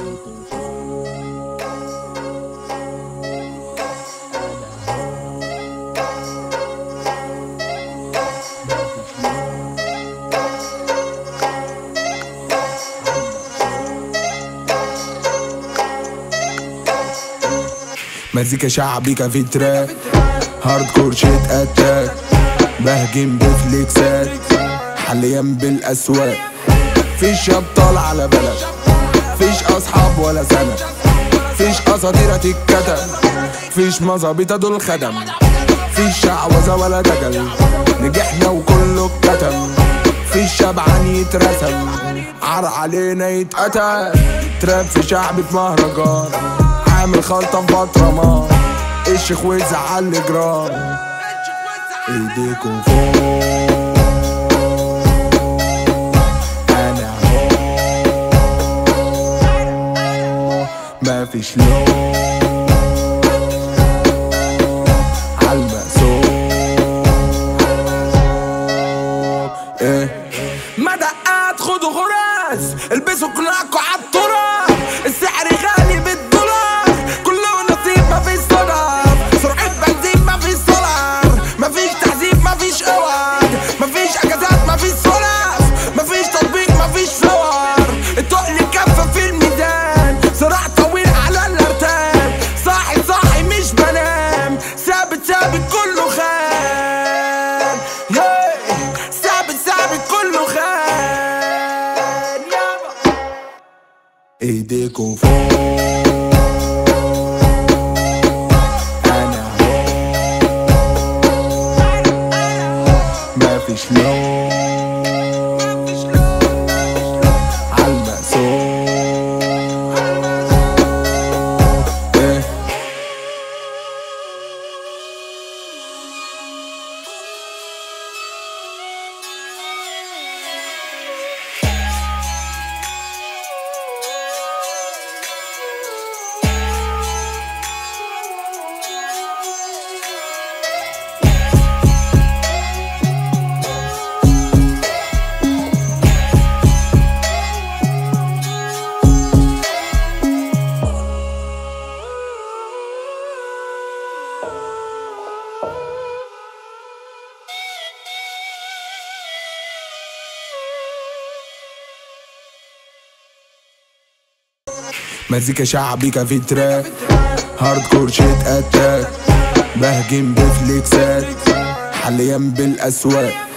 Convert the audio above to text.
مزيكا شعبي كافي تراك هارد كور شيت اتاك بهجم بفليكسات حاليا بالاسواق فيش ابطال على بلد فيش اصحاب ولا سند فيش اساطير تتكتب فيش مظابيط دول خدم فيش شعوذة ولا دجل نجحنا وكله اتكتم فيش شبعان يترسم عر علينا يتقتل تراب في شعبي في مهرجان عامل خلطة في بطرمان الشيخ وزعل لي جرام ايديكم فوق انا هو مفيش لون عالمقسوم ايه مدقات خدوا غراز البسوا قناعكوا عالتراب السعر غالي بالدولار كله نصيب مفيش صدف سرعة بنزين مفيش سولار مفيش تحذيب مفيش اوعد مفيش اجازات مفيش سلف مفيش تطبيق مفيش صور التقل كفة في الميزان صراع طويل على الارتاب صاحي صاحي مش بنام ثابت ثابت كله خان هاي ثابت ثابت كله خان يابا ايديكم فوق انا هو مفيش لون عالمقسوم ايه مزيكا شعبي كافي تراك هارد كور شيت اتاك بهجم بفليكسات حاليا بالاسواق